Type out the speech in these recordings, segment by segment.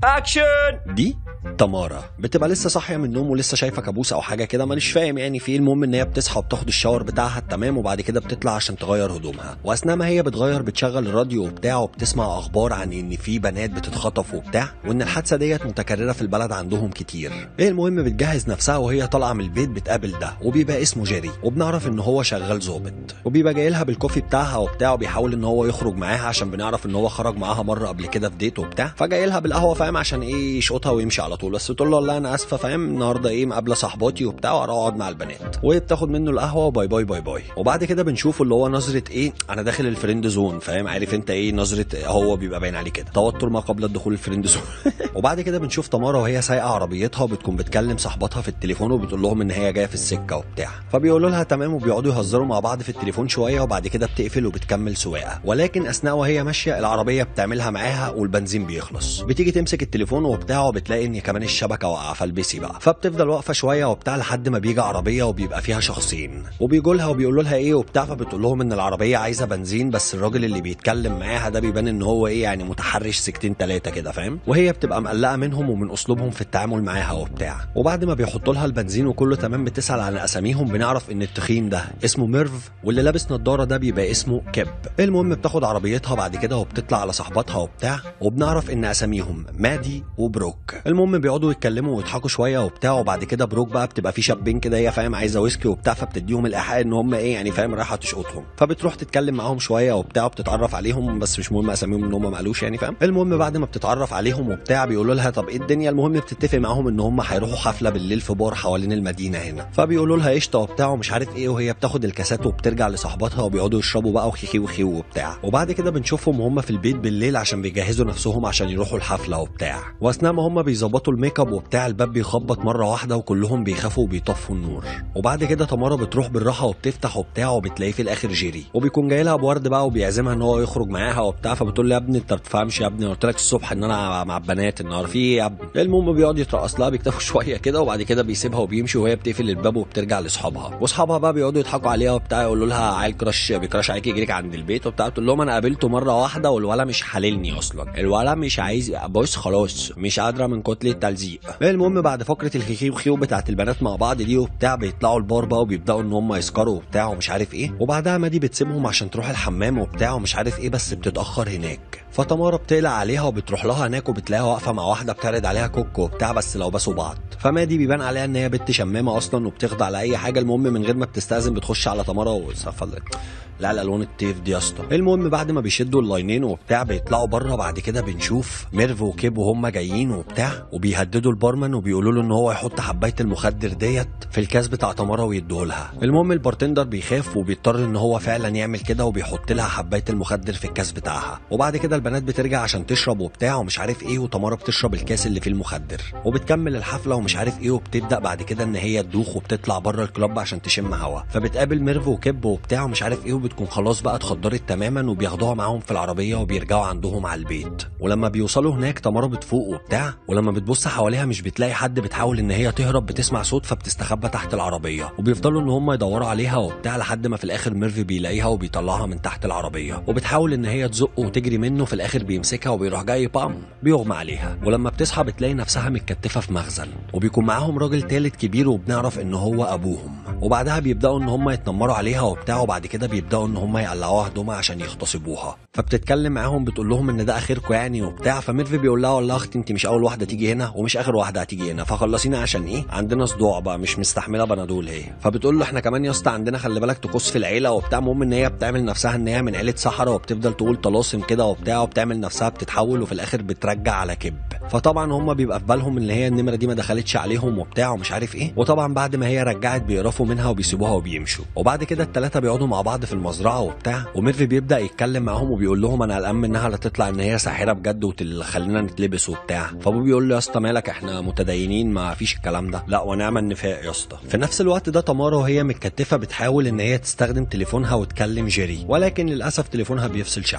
اكشن دي تمارا بتبقى لسه صاحيه من النوم ولسه شايفه كابوس او حاجه كده مانيش فاهم يعني في إيه. المهم ان هي بتصحى وبتاخد الشاور بتاعها التمام وبعد كده بتطلع عشان تغير هدومها واثناء ما هي بتغير بتشغل الراديو وبتاع وبتسمع اخبار عن ان في بنات بتتخطف وبتاع وان الحادثه ديت متكرره في البلد عندهم كتير ايه المهم بتجهز نفسها وهي طالعه من البيت بتقابل ده وبيبقى اسمه جيري وبنعرف ان هو شغال ظابط وبيبقى جاي لها بالكوفي بتاعها وبتاع وبيحاول ان هو يخرج معاها عشان بنعرف ان هو خرج معاها مره قبل كده في ديت وبتاع فجاي لها بالقهوه فاهم عشان ايه يشقطها ويمشي على طول بس تقول له والله انا اسفه فاهم النهارده ايه مقابله صاحباتي وبتاع واروح اقعد مع البنات وهي بتاخد منه القهوه وباي باي باي باي وبعد كده بنشوفه اللي هو نظره ايه انا داخل الفريند زون فاهم عارف انت ايه نظره هو بيبقى باين عليه كده توتر ما قبل الدخول الفريند زون وبعد كده بنشوف تمارا وهي سايقه عربيتها وبتكون بتكلم صاحباتها في التليفون وبتقول لهم ان هي جايه في السكه وبتاع فبيقولوا لها تمام وبيقعدوا يهزروا مع بعض في التليفون شويه وبعد كده بتقفل وبتكمل سواقه ولكن اثناء وهي ماشيه العربيه بتعملها معاها والبنزين بيخلص بتيجي تمسك التليفون وبتاع وبتلاقي ان كمان الشبكه واقعه فالبسي بقى فبتفضل واقفه شويه وبتاع لحد ما بيجي عربيه وبيبقى فيها شخصين وبيجوا لها وبيقولوا لها ايه وبتاع فبتقول لهم ان العربيه عايزه بنزين بس الراجل اللي بيتكلم معاها ده بيبان ان هو ايه يعني متحرش سكتين ثلاثه كده فاهم وهي بتبقى مقلقه منهم ومن اسلوبهم في التعامل معاها وبتاع وبعد ما بيحطوا لها البنزين وكله تمام بتسال عن اساميهم بنعرف ان التخين ده اسمه ميرف واللي لابس نضاره ده بيبقى اسمه كيب المهم بتاخد عربيتها بعد كده وبتطلع على صاحباتها وبتاع وبنعرف ان اساميهم مادي وبروك المهم بيقعدوا يتكلموا ويضحكوا شويه وبتاع وبعد كده بروك بقى بتبقى في شابين كده هي فاهم عايزه ويسكي وبتاع فبتديهم الايحاء ان هم ايه يعني فاهم رايحه تشقطهم فبتروح تتكلم معاهم شويه وبتاع وبتتعرف عليهم بس مش مهم اساميهم ان هم ما قالوش يعني فاهم المهم بعد ما بتتعرف عليهم وبتاع بيقولوا لها طب ايه الدنيا المهم بتتفق معاهم ان هم هيروحوا حفله بالليل في بار حوالين المدينه هنا فبيقولوا لها قشطه وبتاع ومش عارف ايه وهي بتاخد الكاسات وبترجع لصاحباتها وبيقعدوا يشربوا بقى وخيخي وخيو وبتاع وبعد كده بنشوفهم هم في البيت بالليل عشان بيجهزوا نفسهم عشان يروحوا الحفله وبتاع واثناء ما هم بيظبطوا الميك اب وبتاع الباب بيخبط مره واحده وكلهم بيخافوا وبيطفوا النور وبعد كده تمارا بتروح بالراحه وبتفتح وبتاع وبتلاقيه في الاخر جيري وبيكون جاي لها بورد بقى وبيعزمها ان هو يخرج معاها وبتاع فبتقول له يا ابني انت ما بتفهمش يا ابني قلت لك الصبح ان انا مع البنات النهارده في ايه يا ابني المهم بيقعد يترقص لها بيكتفوا شويه كده وبعد كده بيسيبها وبيمشي وهي بتقفل الباب وبترجع لاصحابها واصحابها بقى بيقعدوا يضحكوا عليها وبتاع يقولوا لها عيل كراش بيكراش عليك يجيلك عند البيت وبتاع تقول لهم انا قابلته مره واحده والولا مش حللني اصلا الولا مش عايز بص خلاص مش قادره من كتله التلزيق المهم بعد فقره الخيخي وخيو بتاعت البنات مع بعض دي وبتاع بيطلعوا البار بقى وبيبداوا ان هم يسكروا وبتاع ومش عارف ايه وبعدها مادي بتسيبهم عشان تروح الحمام وبتاع ومش عارف ايه بس بتتاخر هناك فتمارا بتقلق عليها وبتروح لها هناك وبتلاقيها واقفه مع واحده بتعرض عليها كوكو وبتاع بس لو بسوا بعض فمادي بيبان عليها ان هي بنت شمامه اصلا وبتخضع لاي حاجه المهم من غير ما بتستاذن بتخش على تمارا وصفى لا الالوان التيف دي يا اسطى المهم بعد ما بيشدوا اللاينين وبتاع بيطلعوا بره بعد كده بنشوف ميرف وكيب وهم جايين وبتاع وبيهددوا البارمان وبيقولوا له ان هو يحط حبايه المخدر ديت في الكاس بتاع تمارا ويديه لها المهم البارتندر بيخاف وبيضطر ان هو فعلا يعمل كده وبيحط لها حبايه المخدر في الكاس بتاعها وبعد كده البنات بترجع عشان تشرب وبتاع ومش عارف ايه وتمارا بتشرب الكاس اللي فيه المخدر وبتكمل الحفله ومش عارف ايه وبتبدا بعد كده ان هي تدوخ وبتطلع بره الكلاب عشان تشم هوا فبتقابل ميرف وكيب وبتاع ومش عارف ايه وبتكون خلاص بقى اتخدرت تماما وبياخدوها معاهم في العربيه وبيرجعوا عندهم على البيت ولما بيوصلوا هناك تمارا بتفوق وبتاع ولما بتبص حواليها مش بتلاقي حد بتحاول ان هي تهرب بتسمع صوت فبتستخبى تحت العربيه وبيفضلوا ان هم يدوروا عليها وبتاع لحد ما في الاخر ميرف بيلاقيها وبيطلعها من تحت العربيه وبتحاول ان هي تزقه وتجري منه في الاخر بيمسكها وبيروح جاي بام بيغمى عليها ولما بتصحى بتلاقي نفسها متكتفه في مخزن وبيكون معاهم راجل تالت كبير وبنعرف ان هو ابوهم وبعدها بيبداوا ان هم يتنمروا عليها وبتاع وبعد كده بيبداوا ان هم يقلعوها هدومها عشان يغتصبوها فبتتكلم معاهم بتقول لهم ان ده اخركم يعني وبتاع فميرفي بيقول لها والله اختي انت مش اول واحده تيجي هنا ومش اخر واحده هتيجي هنا فخلصينا عشان ايه عندنا صداع بقى مش مستحمله بنادول هي فبتقول له احنا كمان يا اسطى عندنا خلي بالك طقوس في العيله وبتاع المهم ان هي بتعمل نفسها ان هي من عيله صحراء وبتفضل تقول طلاسم كده وبتاع وبتعمل نفسها بتتحول وفي الاخر بترجع على كب فطبعا هم بيبقى في بالهم ان هي النمره دي ما دخلتش عليهم وبتاع ومش عارف ايه وطبعا بعد ما هي رجعت بيقرفوا منها وبيسيبوها وبيمشوا وبعد كده الثلاثه بيقعدوا مع بعض في المزرعه وبتاع وميرفي بيبدا يتكلم معاهم وبيقول لهم انا قلقان منها لا تطلع ان هي ساحره بجد وتخلينا نتلبس وبتاع فابوه بيقول له يا اسطى مالك احنا متدينين ما فيش الكلام ده لا ونعم النفاق يا اسطى في نفس الوقت ده تمارا وهي متكتفه بتحاول ان هي تستخدم تليفونها وتكلم جيري ولكن للاسف تليفونها بيفصل شحن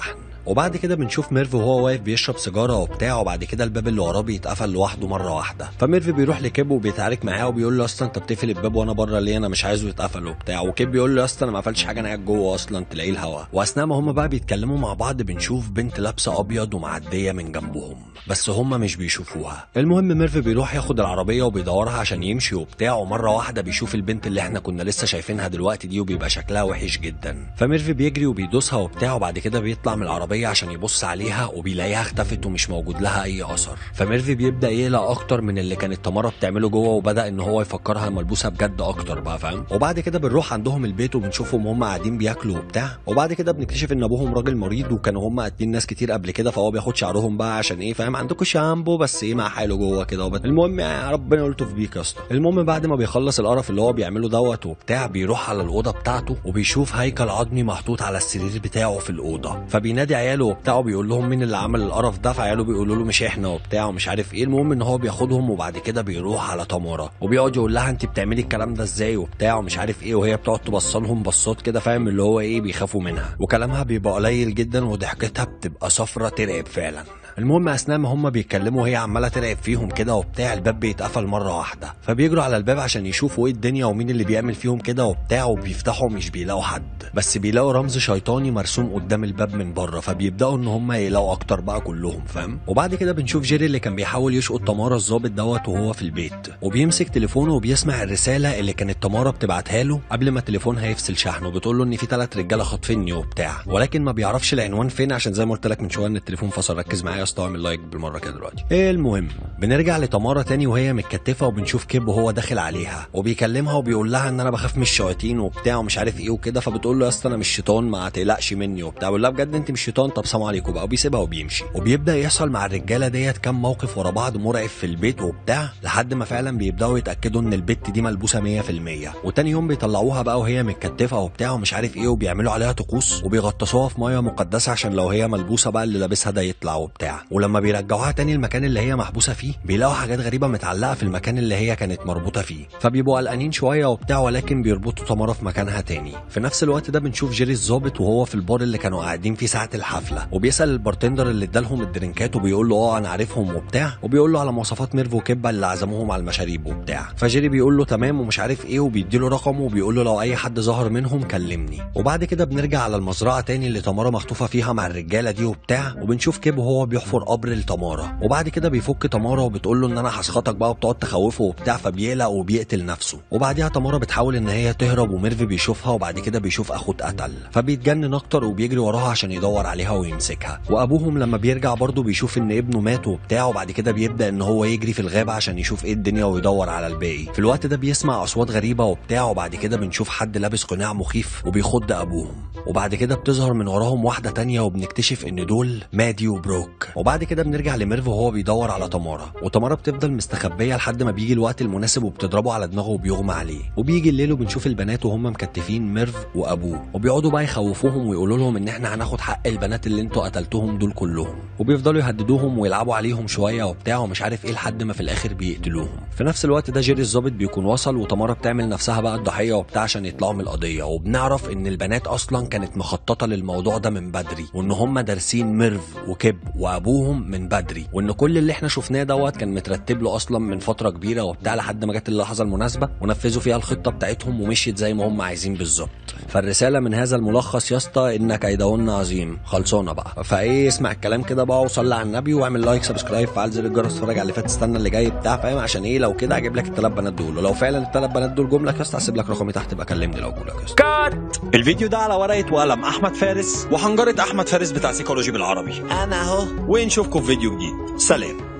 وبعد كده بنشوف ميرف وهو واقف بيشرب سيجاره وبتاع وبعد كده الباب اللي وراه بيتقفل لوحده مره واحده فميرف بيروح لكيب وبيتعارك معاه وبيقول له اصلا انت بتقفل الباب وانا بره ليه انا مش عايزه يتقفل وبتاع وكيب بيقول له اصلا انا ما قفلتش حاجه انا قاعد جوه اصلا تلاقيه الهوا واثناء ما هم بقى بيتكلموا مع بعض بنشوف بنت لابسه ابيض ومعديه من جنبهم بس هم مش بيشوفوها المهم ميرف بيروح ياخد العربيه وبيدورها عشان يمشي وبتاع ومره واحده بيشوف البنت اللي احنا كنا لسه شايفينها دلوقتي دي وبيبقى شكلها وحش جدا فميرف بيجري وبيدوسها وبتاع وبعد كده بيطلع من العربيه عشان يبص عليها وبيلاقيها اختفت ومش موجود لها اي اثر فميرف بيبدا يقلق اكتر من اللي كانت تمارا بتعمله جوه وبدا ان هو يفكرها ملبوسه بجد اكتر بقى فاهم وبعد كده بنروح عندهم البيت وبنشوفهم هم قاعدين بياكلوا وبتاع وبعد كده بنكتشف ان ابوهم راجل مريض وكانوا هم قاتلين ناس كتير قبل كده فهو بياخد شعرهم بقى عشان ايه فاهم عندكم شامبو بس ايه مع حاله جوه كده وبت... المهم يا ربنا يلطف بيك يا اسطى المهم بعد ما بيخلص القرف اللي هو بيعمله دوت وبتاع بيروح على الاوضه بتاعته وبيشوف هيكل عظمي محطوط على السرير بتاعه في الاوضه فبينادي عياله وبتاع وبيقول لهم مين اللي عمل القرف ده فعياله بيقولوا له مش احنا وبتاع ومش عارف ايه المهم ان هو بياخدهم وبعد كده بيروح على تمارا وبيقعد يقول لها انت بتعملي الكلام ده ازاي وبتاع ومش عارف ايه وهي بتقعد تبصلهم بصات كده فاهم اللي هو ايه بيخافوا منها وكلامها بيبقى قليل جدا وضحكتها بتبقى صفرة ترعب فعلا المهم اثناء ما هم بيتكلموا وهي عماله ترعب فيهم كده وبتاع الباب بيتقفل مره واحده فبيجروا على الباب عشان يشوفوا ايه الدنيا ومين اللي بيعمل فيهم كده وبتاع وبيفتحوا مش بيلاقوا حد بس بيلاقوا رمز شيطاني مرسوم قدام الباب من بره فبيبداوا ان هم يلاقوا اكتر بقى كلهم فاهم وبعد كده بنشوف جيري اللي كان بيحاول يشقط تمارا الظابط دوت وهو في البيت وبيمسك تليفونه وبيسمع الرساله اللي كانت تمارا بتبعتها له قبل ما تليفونها يفصل شحنه بتقول له ان في ثلاث رجاله خاطفيني وبتاع ولكن ما بيعرفش العنوان فين عشان زي ما قلت لك من شويه ان التليفون فصل ركز معايا يا اسطى اعمل لايك بالمره كده دلوقتي المهم بنرجع لتمارا تاني وهي متكتفه وبنشوف كيب وهو داخل عليها وبيكلمها وبيقول لها ان انا بخاف من الشياطين وبتاع ومش عارف ايه وكده فبتقول له يا اسطى انا مش شيطان ما تقلقش مني وبتاع بيقول لها بجد انت مش شيطان طب سلام عليكم بقى وبيسيبها وبيمشي وبيبدا يحصل مع الرجاله ديت كام موقف ورا بعض مرعب في البيت وبتاع لحد ما فعلا بيبداوا يتاكدوا ان البت دي ملبوسه 100% وتاني يوم بيطلعوها بقى وهي متكتفه وبتاع ومش عارف ايه وبيعملوا عليها طقوس وبيغطسوها في ميه مقدسه عشان لو هي ملبوسه بقى اللي لابسها ده يطلع وبتاع ولما بيرجعوها تاني المكان اللي هي محبوسه فيه بيلاقوا حاجات غريبه متعلقه في المكان اللي هي كانت مربوطه فيه فبيبقوا قلقانين شويه وبتاع ولكن بيربطوا تمارا في مكانها تاني في نفس الوقت ده بنشوف جيري الظابط وهو في البار اللي كانوا قاعدين فيه ساعه الحفله وبيسال البارتندر اللي ادالهم الدرينكات وبيقول له اه انا عارفهم وبتاع وبيقول له على مواصفات ميرفو وكيبا اللي عزموهم على المشاريب وبتاع فجيري بيقول له تمام ومش عارف ايه وبيديله رقمه وبيقول له لو اي حد ظهر منهم كلمني وبعد كده بنرجع على المزرعه تاني اللي تمارا مخطوفه فيها مع الرجاله دي وبتاع وبنشوف كيب وهو بيحفر قبر لتمارا وبعد كده بيفك تمارا وبتقول له ان انا هسخطك بقى وبتقعد تخوفه وبتاع فبيقلق وبيقتل نفسه وبعديها تمارا بتحاول ان هي تهرب وميرفي بيشوفها وبعد كده بيشوف اخوه اتقتل فبيتجنن اكتر وبيجري وراها عشان يدور عليها ويمسكها وابوهم لما بيرجع برضه بيشوف ان ابنه مات وبتاع وبعد كده بيبدا ان هو يجري في الغابه عشان يشوف ايه الدنيا ويدور على الباقي في الوقت ده بيسمع اصوات غريبه وبتاع وبعد كده بنشوف حد لابس قناع مخيف وبيخض ابوهم وبعد كده بتظهر من وراهم واحده تانية وبنكتشف ان دول مادي وبروك وبعد كده بنرجع لميرف وهو بيدور على تمارا وتمارا بتفضل مستخبيه لحد ما بيجي الوقت المناسب وبتضربه على دماغه وبيغمى عليه وبيجي الليل وبنشوف البنات وهم مكتفين ميرف وابوه وبيقعدوا بقى يخوفوهم ويقولوا لهم ان احنا هناخد حق البنات اللي انتوا قتلتوهم دول كلهم وبيفضلوا يهددوهم ويلعبوا عليهم شويه وبتاع ومش عارف ايه لحد ما في الاخر بيقتلوهم في نفس الوقت ده جيري الظابط بيكون وصل وتمارا بتعمل نفسها بقى الضحيه وبتاع عشان يطلعوا من القضيه وبنعرف ان البنات اصلا كانت مخططه للموضوع ده من بدري وان هم دارسين ميرف وكيب وابوهم من بدري وان كل اللي احنا شفناه دوت كان مترتب له اصلا من فتره كبيره وبتاع لحد ما جت اللحظه المناسبه ونفذوا فيها الخطه بتاعتهم ومشيت زي ما هم عايزين بالظبط فالرساله من هذا الملخص يا اسطى ان كيدهن عظيم خلصانه بقى فايه اسمع الكلام كده بقى وصلي على النبي واعمل لايك سبسكرايب فعل زر الجرس اتفرج على اللي فات استنى اللي جاي بتاع فاهم عشان ايه لو كده اجيب لك الثلاث بنات دول ولو فعلا الثلاث بنات دول جملك يا اسطى هسيب لك رقمي تحت بقى كلمني لو جولك يا اسطى كات الفيديو ده على ورقه وقلم احمد فارس وحنجره احمد فارس بتاع سيكولوجي بالعربي انا اهو ونشوفكم في فيديو جديد سلام